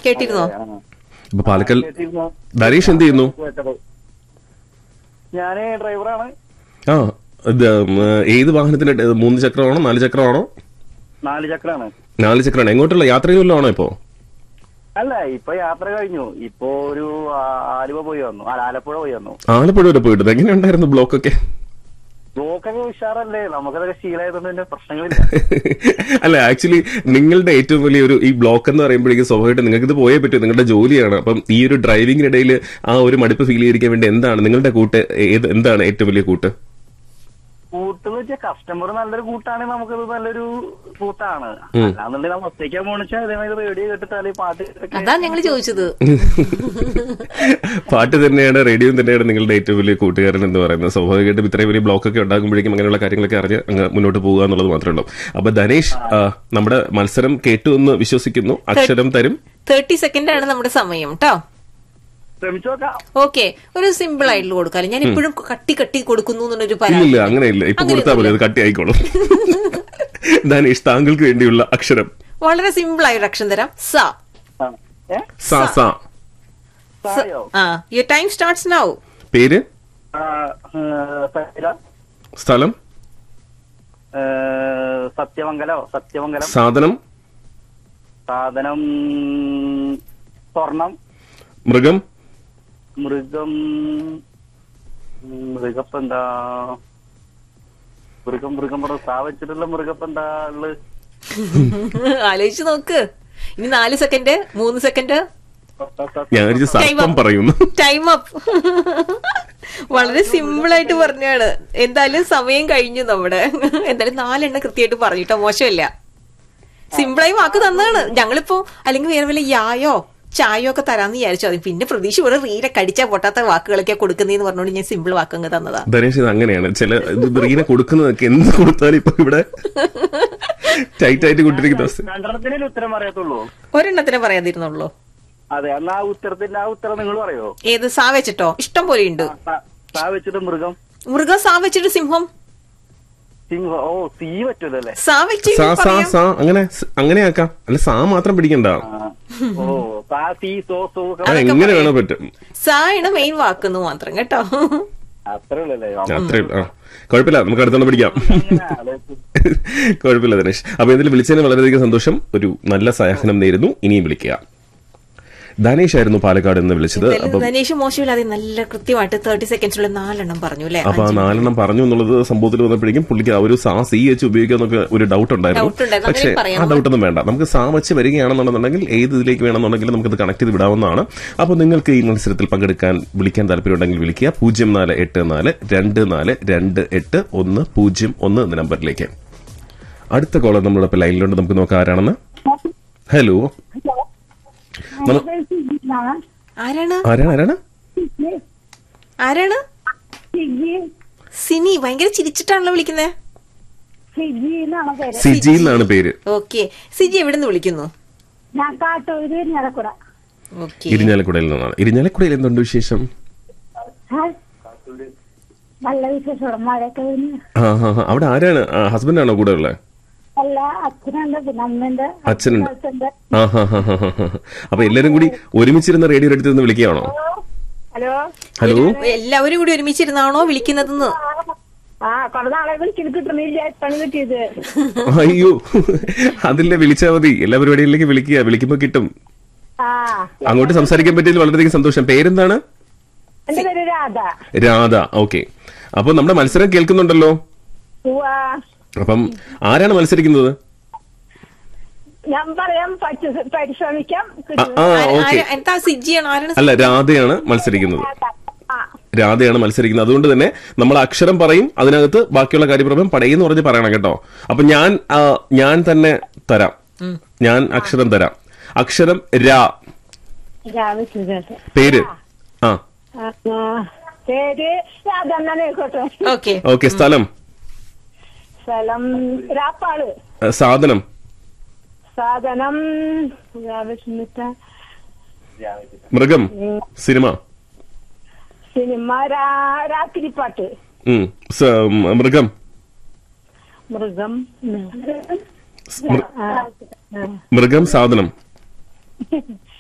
കേട്ടിരുന്നോ അപ്പൊ പാലക്കൽ ധനേഷ് എന്ത് ചെയ്യുന്നു ഞാന് ഡ്രൈവറാണ് ആ ഇത് ഉം, ഏത് വാഹനത്തിന്റെ ഇത് മൂന്ന് ചക്രമാണോ നാല് ചക്രമാണോ നാല് ചക്രാണ് നാല് ചക്രമാണ് എങ്ങോട്ടുള്ള യാത്രയിലല്ലോ ആണോ ഇപ്പോ അല്ല ഇപ്പൊ യാത്ര കഴിഞ്ഞു ഇപ്പൊ ഒരു ആ- ആലുവ പോയി വന്നു അല്ല, ആലപ്പുഴ പോയി വന്നു ആലപ്പുഴ വരെ പോയിട്ട് എങ്ങനെയുണ്ടായിരുന്നു ബ്ലോക്ക് ഒക്കെ ബ്ലോക്കൊക്കെ ഉഷാറല്ലേ നമുക്കതൊക്കെ ശീലമായതുകൊണ്ട് തന്നെ പ്രശ്നങ്ങളില്ല അല്ല ആക്ച്വലി നിങ്ങളുടെ ഏറ്റവും വലിയ ഒരു ഈ ബ്ലോക്ക് എന്ന് പറയുമ്പോഴേക്കും സ്വാഭാവികമായിട്ട് നിങ്ങൾക്ക് ഇത് പോയേ പറ്റൂ നിങ്ങളുടെ ജോലിയാണ് അപ്പം ഈ ഒരു ഡ്രൈവിംഗിനിടയിൽ ആ ഒരു മടുപ്പ് ഫീൽ ചെയ്തിരിക്കാൻ വേണ്ടി എന്താണ് നിങ്ങളുടെ കൂട്ട് ഏത് എന്താണ് ഏറ്റവും വലിയ കൂട്ട് കൂട്ടെന്ന് വെച്ചാൽ കസ്റ്റമർ നല്ലൊരു കൂട്ടാണെങ്കിൽ നമുക്കത് നല്ലൊരു കൂട്ടാണ് അല്ലാന്നുണ്ടെങ്കിൽ നമ്മൾ ഒറ്റയ്ക്കാൻ പോണിച്ചാൽ അതേമാതിരി റേഡിയോ കേട്ടിട്ട് അല്ലെങ്കിൽ പാട്ട് കേട്ടിട്ട് അതാ ഞങ്ങൾ ചോദിച്ചത് പാട്ട് തന്നെയാണ് റേഡിയോ തന്നെയാണ് നിങ്ങളുടെ ഏറ്റവും വലിയ കൂട്ടുകാരൻ എന്ന് പറയുന്നത് സ്വാഭാവികമായിട്ടും ഇത്രയും വലിയ ബ്ലോക്ക് ഒക്കെ ഉണ്ടാകുമ്പോഴേക്കും അങ്ങനെയുള്ള കാര്യങ്ങളൊക്കെ അറിഞ്ഞ് അങ്ങ് മുന്നോട്ട് പോകുക എന്നുള്ളത് മാത്രമേ ഉള്ളൂ അപ്പൊ ധനേഷ് ആ, നമ്മുടെ മത്സരം കേട്ടു എന്ന് വിശ്വസിക്കുന്നു അക്ഷരം തരും തേർട്ടി സെക്കൻഡ് ആണ് നമ്മുടെ സമയം കേട്ടോ ശ്രമിച്ചു നോക്കാം ഓക്കെ ഒരു സിമ്പിൾ ആയിട്ടുള്ള കൊടുക്കാല്ലേ ഞാൻ ഇപ്പോഴും കട്ടി കട്ടി കൊടുക്കുന്നു എന്നൊരു ഇല്ലില്ല പരാതി അങ്ങനെയില്ല ഇപ്പൊ കൊടുത്താൽ മതി അത് കട്ടി ആയിക്കോളും ധനേഷ് താങ്കൾക്ക് വേണ്ടിയുള്ള അക്ഷരം വളരെ സിമ്പിൾ ആയ ഒരു അക്ഷരം തരാം സ ആ. ഏ സ സ സായോ ആ യുവർ ടൈം സ്റ്റാർട്ട്സ് നൗ പേര് ആ, ഏ, സൈല, സ്ഥലം ഏ, സത്യമംഗലോ സത്യമംഗലം സാധനം സാധനം സ്വർണം മൃഗം മൃഗം മൃഗപ്പം എന്താ മൃഗം മൃഗം പറ സാ വെച്ചിട്ടുള്ള മൃഗപ്പം എന്താ ഉള്ളത് ആലോചിച്ച് നോക്ക് ഇനി നാല് സെക്കൻഡ് മൂന്ന് സെക്കൻഡ് ഞാൻ ഒരു സർപ്പം പറയുന്നു ടൈം അപ്പ് വളരെ സിമ്പിൾ ആയിട്ട് പറഞ്ഞാണ് എന്തായാലും സമയം കഴിഞ്ഞു നമ്മുടെ എന്തായാലും നാലെണ്ണം കൃത്യമായിട്ട് പറഞ്ഞിട്ടോ മോശമല്ല സിമ്പിളായി വാക്ക് തന്നാണ് ഞങ്ങളിപ്പോ അല്ലെങ്കിൽ വേറെ വല്ല യായോ ചായോ ഒക്കെ തരാന്ന് വിചാരിച്ചു അത് പിന്നെ പ്രതീക്ഷ ഒരു റീലെ കടിച്ചാ പൊട്ടാത്ത വാക്കുകളൊക്കെ കൊടുക്കുന്നതെന്ന് പറഞ്ഞുകൊണ്ട് ഞാൻ സിമ്പിൾ വാക്കങ്ങ് തന്നതാ ധനേഷ് ഇത് അങ്ങനെയാണ് ചില ഇത് റീനെ കൊടുക്കുന്നതൊക്കെ എന്ത് കൊടുത്താലും ഇപ്പൊ ഇവിടെ ടൈറ്റ് ആയിട്ട് കൊണ്ടിരിക്കുന്ന അവസ്ഥ രണ്ടെണ്ണത്തിനല്ലേ ഉത്തരം അറിയത്തുള്ളൂ ഒരെണ്ണത്തിനെ പറയാതിരുന്നുള്ളൂ അതെ എന്നാ ആ ഉത്തരത്തിന്റെ ആ ഉത്തരം നിങ്ങൾ പറയോ ഏത് സാ വെച്ചിട്ടോ ഇഷ്ടം പോലെ ഉണ്ട് സാ- സാ വെച്ചിട്ട് മൃഗം മൃഗം സാ വെച്ചിട്ട് സിംഹം സിംഹം ഓ തീ പറ്റൂലല്ലേ സാ വെച്ച് സാ സാ പറയാം. സാ അങ്ങനെ അങ്ങനെ ആക്കാം അല്ല സാ മാത്രം പിടിക്കണ്ട ആ. ഓ സാ തീ സോ സോ ആ എങ്ങനെ വേണോ പറ്റും സാ ആണ് മെയിൻ വാക്കെന്ന് മാത്രം കേട്ടോ അത്രേ ഉള്ളല്ലേ അത്രയും ആ കുഴപ്പമില്ല നമുക്ക് അടുത്തോണ്ട് പിടിക്കാം അങ്ങനെ ആലോചിച്ച്. കുഴപ്പമില്ല ദിനേഷ് അപ്പൊ ഇതിൽ വിളിച്ചതിന് വളരെയധികം സന്തോഷം ഒരു നല്ല സഹാഹനം നേരുന്നു ഇനിയും വിളിക്കുക ധനേഷ് ആയിരുന്നു പാലക്കാട് നിന്ന് വിളിച്ചത് എന്തായാലും അപ്പം ധനേഷ് മോശമില്ലാതെ നല്ല കൃത്യമായിട്ട് തേർട്ടി സെക്കൻഡ്സിലുള്ള നാലെണ്ണം പറഞ്ഞു അല്ലെ അപ്പൊ ആ നാലെണ്ണം പറഞ്ഞു എന്നുള്ളത് സംഭവത്തിൽ വന്നപ്പോഴേക്കും പുള്ളിക്ക് ആ ഒരു സാ സി വെച്ച് ഉപയോഗിക്കാന്നൊക്കെ ഒരു ഡൗട്ട് ഉണ്ടായിരുന്നു Doubt ഉണ്ടായിരുന്നു. പക്ഷേ അങ്ങനെ പറയാം. ആ ഡൗട്ടൊന്നും വേണ്ട നമുക്ക് സാ വെച്ച് വരികയാണെന്നുണ്ടെങ്കിൽ ഏത് ഇതിലേക്ക് വേണമെന്നുണ്ടെങ്കിൽ നമുക്കത് കണക്ട് ചെയ്ത് വിടാവുന്നതാണ് അപ്പോൾ നിങ്ങൾക്ക് ഈ മത്സരത്തിൽ പങ്കെടുക്കാൻ വിളിക്കാൻ താല്പര്യമുണ്ടെങ്കിൽ വിളിക്കുക പൂജ്യം നാല് എട്ട് നാല് രണ്ട് നാല് രണ്ട് എട്ട് ഒന്ന് പൂജ്യം ഒന്ന് എന്ന നമ്പറിലേക്ക് അടുത്ത കോളർ നമ്മുടെ ഇപ്പൊ ലൈനിലുണ്ട് നമുക്ക് നോക്കാം ആരാണെന്ന് ഹലോ നമ- ആരാണ് ആരാണ് ആരാണ് ആരാണ് സിജി സിനി ഭയങ്കര ചിരിച്ചിട്ടാണല്ലോ വിളിക്കുന്നത് സിജി എന്നാണ് പേര് സിജി എന്നാണ് പേര് ഓക്കെ സിജി എവിടെ നിന്ന് വിളിക്കുന്നു ഞാൻ കാട്ടൂര് ഞരക്കുട ഓക്കെ ഇരിഞ്ഞാലക്കുടയിൽ നിന്നാണ് ഇരിഞ്ഞാലക്കുടയിൽ എന്തുണ്ട് വിശേഷം നല്ല വിശേഷം മഴയൊക്കെ കഴിഞ്ഞ് ആ ഹാ ഹാ അവിടെ ആരാണ് ഹസ്ബൻഡ് ആണോ കൂടെ ഉള്ളത് എല്ലാ അച്ഛനുണ്ട് പിന്നെ അമ്മയുണ്ട് അച്ഛനുണ്ട്. അച്ഛനുണ്ട് ആ ഹാ ഹാ ഹാ ഹാ അപ്പൊ എല്ലാരും കൂടി ഒരുമിച്ചിരുന്ന റേഡിയോ എടുത്ത് നിന്ന് വിളിക്കുകയാണോ ഹലോ ഹലോ എല്ലാവരും കൂടി ഒരുമിച്ചിരുന്നാണോ വിളിക്കുന്നതെന്ന് ആ കുറെ നാളെ വിളിച്ചിട്ട് കിട്ടണില്ല പണി കിട്ടിയത് അയ്യോ അതില്ലേ വിളിച്ചാൽ മതി എല്ലാ പരിപാടികളിലേക്ക് വിളിക്കുക വിളിക്കുമ്പോ കിട്ടും ആ അങ്ങോട്ട് സംസാരിക്കാൻ പറ്റിയതിൽ വളരെയധികം സന്തോഷം പേരെന്താണ് എന്റെ പേര് രാധ രാധ ഓക്കെ അപ്പൊ നമ്മുടെ മത്സരം കേൾക്കുന്നുണ്ടല്ലോ ഉവ്വ. അപ്പം ആരാണ് മത്സരിക്കുന്നത് ഞാൻ പറയാം പറ്റി- പരിശ്രമിക്കാം ആ, ആ ആര- ഓക്കെ ആര- എന്താ സിജിയാണ് ആരാണ് അല്ല രാധയാണ് മത്സരിക്കുന്നത് ആ രാധയാണ് മത്സരിക്കുന്നത് അതുകൊണ്ട് തന്നെ നമ്മൾ അക്ഷരം പറയും അതിനകത്ത് ബാക്കിയുള്ള കാര്യം പറയുമ്പോൾ പടയെന്ന് പറഞ്ഞ് പറയണം കേട്ടോ അപ്പൊ ഞാൻ ആ, ഞാൻ തന്നെ തരാം ഞാൻ അക്ഷരം തരാം അക്ഷരം രാ രാവിലെ സുഖായിട്ട്. പേര് ആ ആ, ആ, പേര് രാധ എന്നാണ് ആയിക്കോട്ടെ ഓക്കെ ഓക്കെ സ്ഥലം സ്ഥലം രാപ്പാള് ആ, സാധനം സാധനം രാവിലെ മൃഗം സിനിമ സിനിമ രാ- രാത്രിപ്പാട്ട് ഉം, സ- ഉം, മൃഗം മൃഗം മൃ- ആ, ആ. മൃഗം സാധനം